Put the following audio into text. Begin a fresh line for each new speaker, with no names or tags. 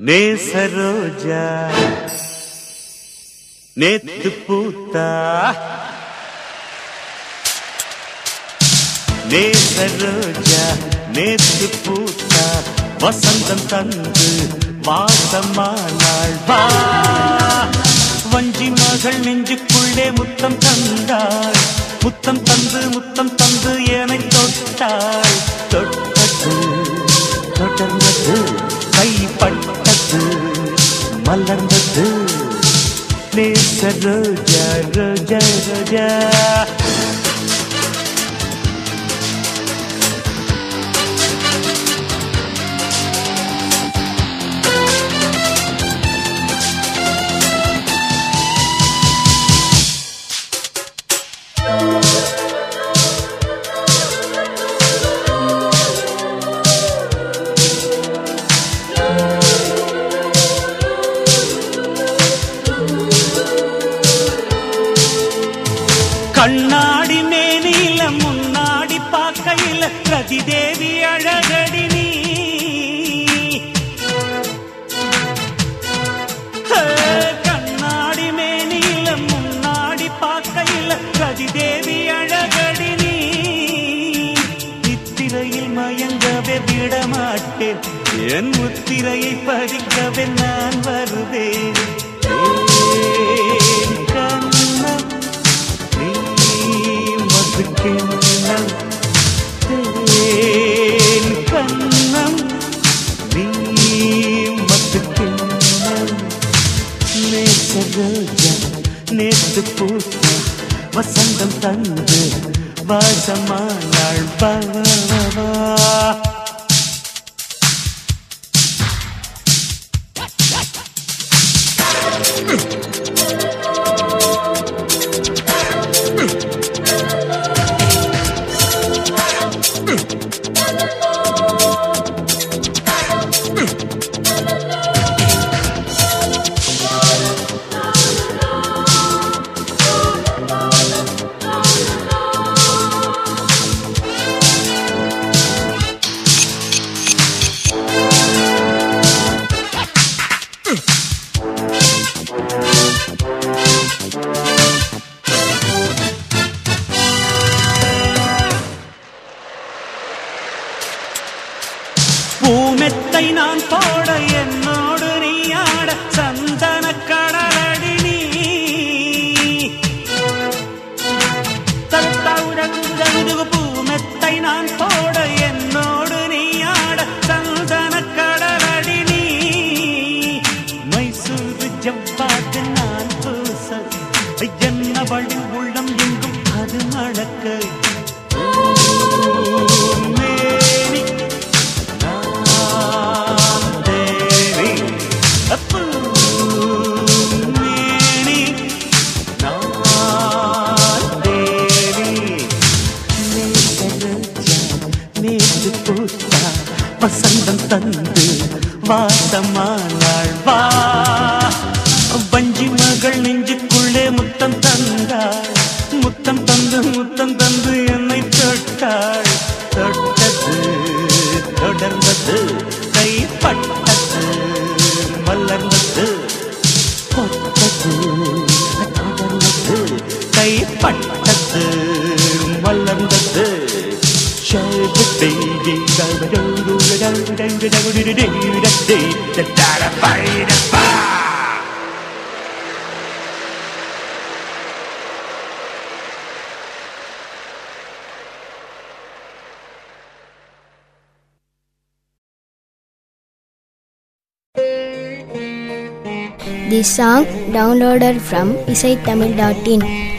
நேசரோஜா நேத்து பூத்தா நேசரோஜா நேத்து பூத்தா வசந்தம் தந்து வாசமானாள் வா வஞ்சி மகள் நெஞ்சுக்குள்ளே முத்தம் தந்தாள் முத்தம் தந்து முத்தம் தந்து ஏனை தொட்டாள் தொட்டது தொடர்ந்தது கைப்பட்டது மலர்ந்தது நேச ரோஜா ரோஜா ரோஜா கண்ணாடி மேனில முன்னாடி பார்க்கையில ரதி தேவி அழகடி நீ ஹே, கண்ணாடி மேனில முன்னாடி பார்க்கையில ரதி தேவி அழகடி நீ நித்திரையில் மயங்கவே விட மாட்டேன் என் முத்திரையை பதிக்கவே நான் வருவேன் ஏன் கண்ணம் நீ மதுக்கெண்ணம் தேன் கண்ணம் நீ மதுக்கெண்ணம் நேச ரோஜா நேத்து பூத்த வசந்தம் தந்து வாசமானாள் வா வா, வா, வா. பூமெத்தை நான் போட என்னோடு நீ ஆட சந்தன கடலடி நீ தத்தவுடங்குதகுதுகு பூமெத்தை நான் போட என்னோடு நீ ஆட சந்தன கடலடி நீ மைசூரு ஜவ்வாது நான் பூச என்னவழி உள்ளம் எங்கும் அது மழக்க மேனி நான் தேவி அப்பு மேனி நான் தேவி நேசரோஜா நேற்று பூத்தா வசந்தம் தந்து வாசமானாள் வா வஞ்சி மகள் நெஞ்சுக்குள்ளே முத்தம் தந்தாள் முத்தம் தந்து முத்தம் தந்து என்னை தொட்டாள் தொட்டது தொடர்ந்தது கைப்பட்டது மலர்ந்தது தொட்டது தொடர்ந்தது கைப்பட்டது மலர்ந்தது
This song downloaded from isaitamil.in.